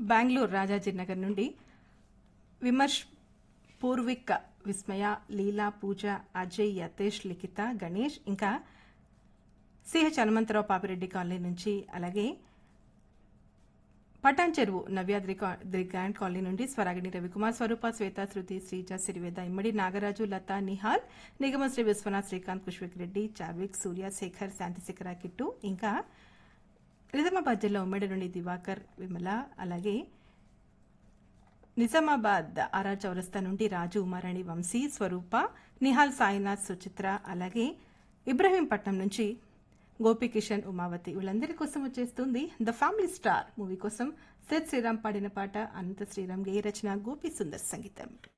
బెంగళూరు రాజాజీ నగర్ నుండి విమర్శ్ పూర్విక్ విస్మయ లీలా పూజ అజయ్ యతేష్ లిఖిత గణేష్ ఇంకా CH Hanumantharao Papireddy colony నుంచి అలాగే పటాన్ చెరువు నవ్యాద్రి కా- ది గ్రాండ్ కాలనీ నుండి స్వరాగిణి రవికుమార్ స్వరూప శ్వేత శృతి శ్రీజ సిరివేద ఇమ్మడి నాగరాజు లత నిహాల్ నిగమ శ్రీ విశ్వనాథ్ శ్రీకాంత్ పుష్పక్ రెడ్డి చార్విక్ సూర్య శేఖర్ శాంతిశేఖర కిట్టు ఇంకా నిజామాబాద్ జిల్లా ఉమ్మడి నుండి దివాకర్ విమల అలాగే నిజామాబాద్ ఆర్ఆర్ చౌరస్తా నుండి రాజు ఉమారాణి వంశీ స్వరూప నిహాల్ సాయినాథ్ సుచిత్ర అలాగే ఇబ్రహీంపట్నం నుంచి గోపికిషన్ ఉమావతి వీళ్ళందరి కోసం వచ్చేస్తుంది ద ఫ్యామిలీ స్టార్ మూవీ కోసం సెట్ శ్రీరామ్ పాడిన పాట అనంత శ్రీరామ్ గేయ రచన గోపి సుందర్ సంగీతం